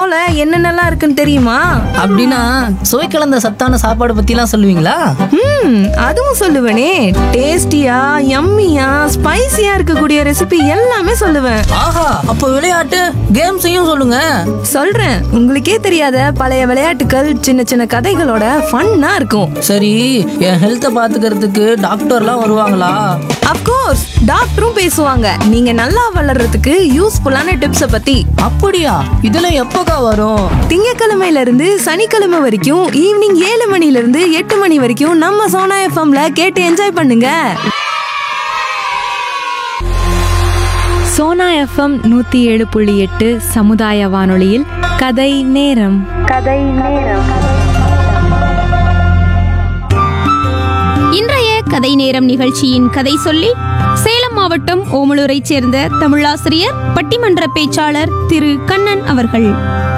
மெனுல என்னென்னலாம் இருக்குன்னு தெரியுமா அப்படின்னா சுவை கலந்த சத்தான சாப்பாடு பத்திலாம் சொல்லுவீங்களா ம் அதுவும் சொல்லுவேனே டேஸ்டியா யம்மியா ஸ்பைசியா இருக்கக்கூடிய ரெசிபி எல்லாமே சொல்லுவேன் ஆஹா அப்ப விளையாட்டு கேம்ஸையும் சொல்லுங்க சொல்றேன் உங்களுக்கே தெரியாத பழைய விளையாட்டுகள் சின்ன சின்ன கதைகளோட ஃபன்னா இருக்கும் சரி என் ஹெல்த்தை பாத்துக்கிறதுக்கு டாக்டர்லாம் வருவாங்களா அப்கோர்ஸ் டாக்டரும் பேசுவாங்க நீங்க நல்லா வளர்றதுக்கு யூஸ்ஃபுல்லான டிப்ஸை பத்தி அப்படியா இதெல்லாம் எப்போக்கா வரும் திங்கக்கிழமையில இருந்து சனிக்கிழமை வரைக்கும் ஈவினிங் ஏழு மணில இருந்து எட்டு மணி வரைக்கும் நம்ம சோனா எஃப்எம்ல கேட்டு என்ஜாய் பண்ணுங்க சோனா எஃப்எம் நூத்தி ஏழு புள்ளி எட்டு சமுதாய வானொலியில் கதை நேரம் இன்றைய கதை நேரம் நிகழ்ச்சியின் கதை சொல்லி சேலம் மாவட்டம் ஓமலூரைச் சேர்ந்த தமிழாசிரியர் பட்டிமன்ற பேச்சாளர் திரு கண்ணன் அவர்கள்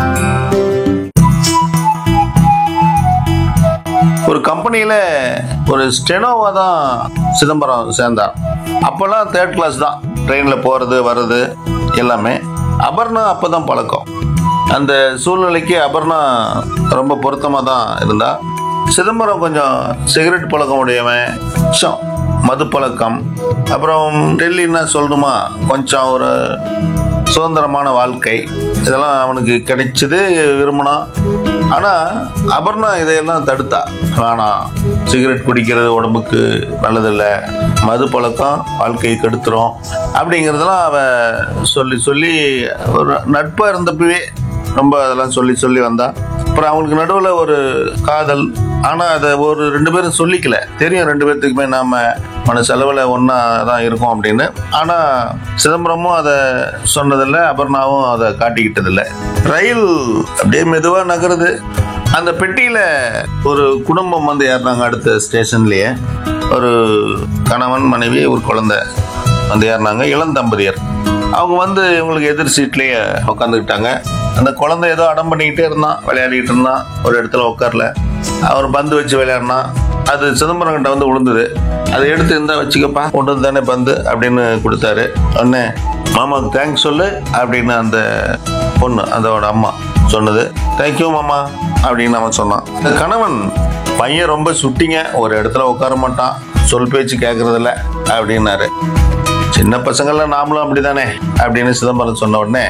ஒரு கம்பெனியில் ஒரு ஸ்டெனோவாக தான் சிதம்பரம் சேர்ந்தார் அப்போல்லாம் தேர்ட் கிளாஸ் தான் ட்ரெயினில் போகிறது வர்றது எல்லாமே அபர்ணா அப்போ தான் பழக்கம் அந்த சூழ்நிலைக்கு அபர்ணா ரொம்ப பொருத்தமாக தான் இருந்தா சிதம்பரம் கொஞ்சம் சிகரெட் பழக்கம் உடையவன் கொஞ்சம் மது பழக்கம் அப்புறம் டெல்லின்னா சொல்லணுமா கொஞ்சம் ஒரு சுதந்திரமான வாழ்க்கை இதெல்லாம் அவனுக்கு கிடைச்சது விரும்பினான் ஆனால் அபர்ணா இதையெல்லாம் தடுத்தா வேணாம் சிகரெட் குடிக்கிறது உடம்புக்கு நல்லதில்லை மது பழக்கம் வாழ்க்கையை கெடுத்துரும் அப்படிங்கிறதெல்லாம் அவன் சொல்லி சொல்லி ஒரு நட்பாக இருந்தப்பவே ரொம்ப அதெல்லாம் சொல்லி சொல்லி வந்தா அப்புறம் அவங்களுக்கு நடுவில் ஒரு காதல் ஆனால் அதை ஒரு ரெண்டு பேரும் சொல்லிக்கல தெரியும் ரெண்டு பேர்த்துக்குமே நாம மன செலவில் ஒன்றா தான் இருக்கோம் அப்படின்னு ஆனால் சிதம்பரமும் அதை சொன்னதில்லை அபர்ணாவும் அதை காட்டிக்கிட்டதில்லை ரயில் அப்படியே மெதுவாக நகருது அந்த பெட்டியில் ஒரு குடும்பம் வந்து ஏறினாங்க அடுத்த ஸ்டேஷன்லேயே ஒரு கணவன் மனைவி ஒரு குழந்தை வந்து ஏறினாங்க இளம் தம்பதியர் அவங்க வந்து இவங்களுக்கு எதிர் சீட்லேயே உட்காந்துக்கிட்டாங்க அந்த குழந்தை ஏதோ அடம் பண்ணிக்கிட்டே இருந்தான் விளையாடிட்டு இருந்தான் ஒரு இடத்துல உட்காரல அவர் பந்து வச்சு விளையாடினான் அது சிதம்பரம் கிட்ட வந்து விழுந்தது அதை எடுத்து இருந்தா வச்சுக்கப்பா கொண்டு வந்து தானே பந்து அப்படின்னு கொடுத்தாரு உடனே மாமாவுக்கு தேங்க்ஸ் சொல்லு அப்படின்னு அந்த பொண்ணு அதோட அம்மா சொன்னது தேங்க்யூ மாமா அப்படின்னு அவன் சொன்னான் இந்த கணவன் பையன் ரொம்ப சுட்டிங்க ஒரு இடத்துல உட்கார மாட்டான் சொல் பேச்சு கேட்கறதில்ல அப்படின்னாரு சின்ன பசங்கள்லாம் நாமளும் அப்படிதானே அப்படின்னு சிதம்பரம் சொன்ன உடனே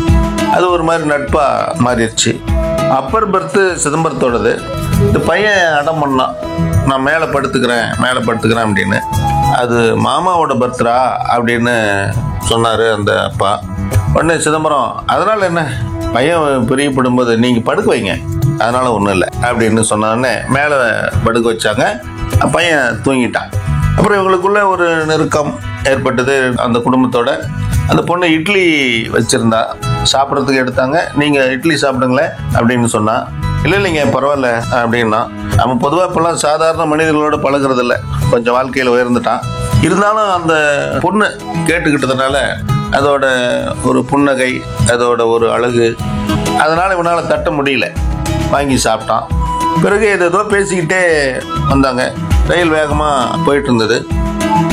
அது ஒரு மாதிரி நட்பா மாறிடுச்சு அப்பர் பர்த்து சிதம்பரத்தோடது இந்த பையன் அடம் பண்ணான் நான் மேலே படுத்துக்கிறேன் மேலே படுத்துக்கிறேன் அப்படின்னு அது மாமாவோட பர்த்ரா அப்படின்னு சொன்னார் அந்த அப்பா உடனே சிதம்பரம் அதனால் என்ன பையன் பிரியப்படும்போது நீங்கள் படுக்க வைங்க அதனால ஒன்றும் இல்லை அப்படின்னு சொன்ன உடனே மேலே படுக்க வச்சாங்க பையன் தூங்கிட்டான் அப்புறம் இவங்களுக்குள்ள ஒரு நெருக்கம் ஏற்பட்டது அந்த குடும்பத்தோட அந்த பொண்ணு இட்லி வச்சிருந்தா சாப்பிட்றதுக்கு எடுத்தாங்க நீங்கள் இட்லி சாப்பிடுங்களேன் அப்படின்னு சொன்னா இல்லை இல்லைங்க பரவாயில்ல அப்படின்னா அவன் பொதுவாக இப்போல்லாம் சாதாரண மனிதர்களோட பழகுறது இல்ல கொஞ்சம் வாழ்க்கையில் உயர்ந்துட்டான் இருந்தாலும் அந்த பொண்ணு கேட்டுக்கிட்டதுனால அதோட ஒரு புன்னகை அதோட ஒரு அழகு அதனால் இவனால் தட்ட முடியல வாங்கி சாப்பிட்டான் பிறகு ஏதோ பேசிக்கிட்டே வந்தாங்க ரயில் வேகமாக போயிட்டு இருந்தது